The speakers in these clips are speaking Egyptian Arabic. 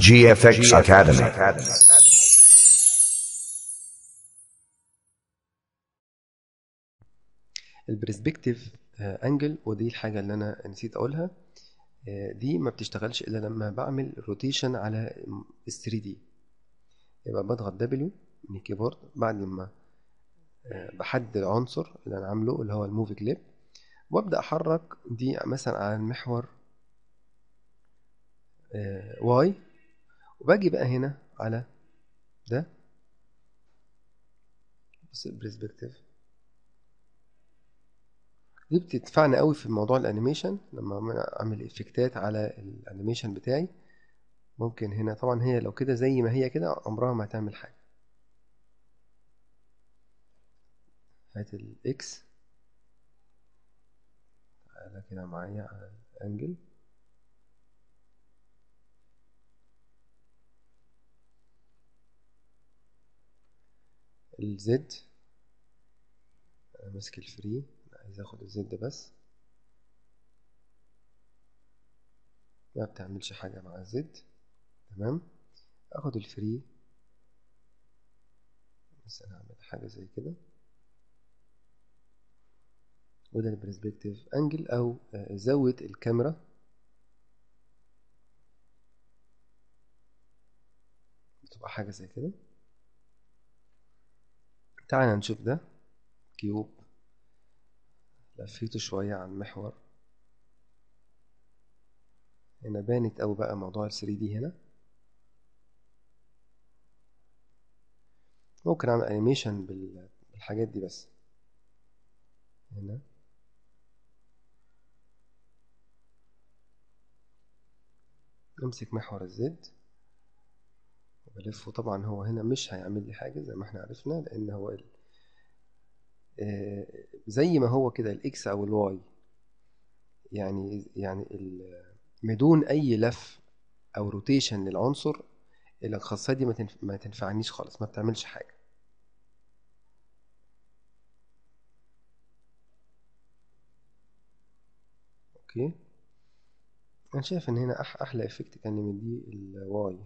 GFX Academy. البرسبكتيف انجل ودي الحاجة اللي أنا نسيت أقولها آه، دي ما بتشتغلش إلا لما بعمل روتيشن على ال 3 دي يبقى بضغط W من الكيبورد بعد لما آه، بحدد العنصر اللي أنا عامله اللي هو الموفي كليب وأبدأ أحرك دي مثلا على المحور واي وباجي بقى هنا على ده بص البرسبكتيف دي بتدفعني قوي في موضوع الانيميشن لما اعمل افكتات على الانيميشن بتاعي ممكن هنا طبعا هي لو كده زي ما هي كده عمرها ما هتعمل حاجه هات الاكس تعالى كده معايا على الانجل الزد انا ماسك الفري عايز اخد الزد بس ما بتعملش حاجة مع الزد تمام اخد الفري بس انا هعمل حاجة زي كده وده البرسبكتيف انجل او زاوية الكاميرا بتبقى حاجة زي كده تعالى نشوف ده كيوب لفيته شوية عن المحور هنا بانت أوي بقى موضوع ال 3 دي هنا ممكن أعمل أنيميشن بالحاجات دي بس هنا نمسك محور الزد وبلفه طبعا هو هنا مش هيعمل لي حاجة زي ما احنا عرفنا لأن هو ال... آه زي ما هو كده الاكس او الواي يعني يعني بدون اي لف او روتيشن للعنصر الخاصيه دي ما, تنف... ما تنفعنيش خالص ما بتعملش حاجه اوكي انا شايف ان هنا أح احلى افكت كان مديه الواي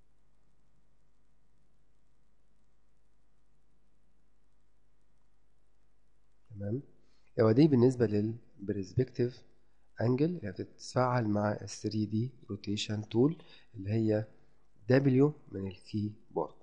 تمام يبقى دي بالنسبة للبرسبكتيف انجل اللي بتتفاعل مع ال 3 دي روتيشن تول اللي هي W من الكيبورد